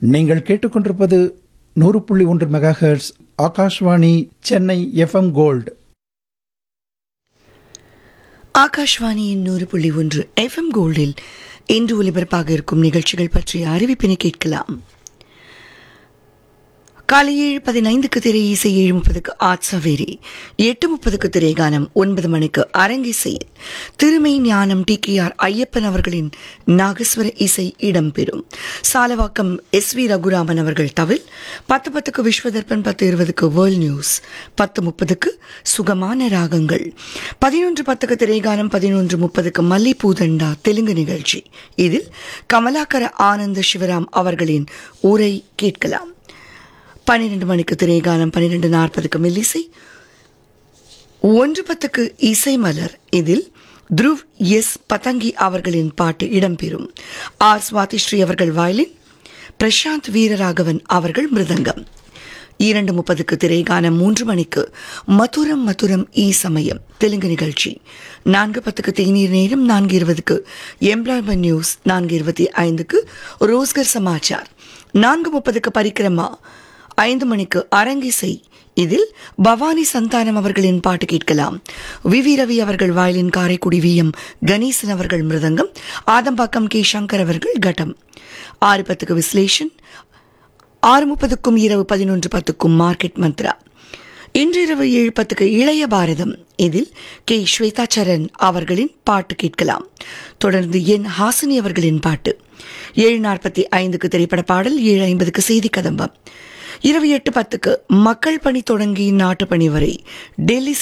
நீங்கள் கேட்டுக்கொண்டிருப்பது நூறு புள்ளி ஒன்று mega hertz Akashvani Chennai F M gold ஆகாஷ்வாணியின் நூறு புள்ளி ஒன்று எஃப்எம் கோல்டில் இன்று ஒலிபரப்பாக இருக்கும் நிகழ்ச்சிகள் பற்றிய அறிவிப்பினை கேட்கலாம் காலை ஏழு பதினைந்துக்கு திரை இசை ஏழு முப்பதுக்கு ஆட் சவேரி எட்டு முப்பதுக்கு திரைகானம் ஒன்பது மணிக்கு அரங்கிசையில் திருமை ஞானம் டி கே ஆர் ஐயப்பன் அவர்களின் நாகஸ்வர இசை இடம்பெறும் சாலவாக்கம் எஸ் வி ரகுராமன் அவர்கள் தவில் பத்து பத்துக்கு விஸ்வதர்பன் பத்து இருபதுக்கு வேர்ல்ட் நியூஸ் பத்து முப்பதுக்கு சுகமான ராகங்கள் பதினொன்று பத்துக்கு திரைகானம் பதினொன்று முப்பதுக்கு மல்லிப்பூதண்டா தெலுங்கு நிகழ்ச்சி இதில் கமலாகர ஆனந்த சிவராம் அவர்களின் உரை கேட்கலாம் பன்னிரண்டு மணிக்கு திரைகாலம் பன்னிரெண்டு நாற்பதுக்கு மெல்லிசை ஒன்று பத்துக்கு இசை மலர் இதில் த்ருவ் எஸ் பதங்கி அவர்களின் பாட்டு இடம்பெறும் ஆர் சுவாதிஸ்ரீ அவர்கள் வயலின் பிரசாந்த் வீரராகவன் அவர்கள் மிருதங்கம் இரண்டு முப்பதுக்கு திரைகானம் மூன்று மணிக்கு மதுரம் மதுரம் ஈ சமயம் தெலுங்கு நிகழ்ச்சி நான்கு பத்துக்கு தேநீர் நேரம் நான்கு இருபதுக்கு எம்ப்ளாய்மெண்ட் நியூஸ் நான்கு இருபத்தி ஐந்துக்கு ரோஸ்கர் சமாச்சார் நான்கு முப்பதுக்கு பரிக்கிரமா ஐந்து மணிக்கு அரங்கிசை இதில் பவானி சந்தானம் அவர்களின் பாட்டு கேட்கலாம் வி வி ரவி அவர்கள் violin Karaikudi V M Ganesan அவர்கள் மிருதங்கம் ஆதம்பாக்கம் கே சங்கர் அவர்கள் கட்டம் ஆறு பத்துக்கு விஸ்லேஷன் ஆறு முப்பதுக்கும் இரவு பதினொன்று பத்துக்கும் மார்க்கெட் மந்த்ரா இன்றிரவு ஏழு பத்துக்கு இளைய பாரதம் இதில் கே ஸ்வேதாச்சரன் அவர்களின் பாட்டு கேட்கலாம் தொடர்ந்து என் ஹாசினி அவர்களின் பாட்டு ஏழு நாற்பத்தி ஐந்துக்கு திரைப்பட பாடல் ஏழு ஐம்பதுக்கு செய்தி கதம்பம் இரவு எட்டு பத்துக்கு மக்கள் பணி தொடங்கி நாட்டு பணி வரை டெல்லி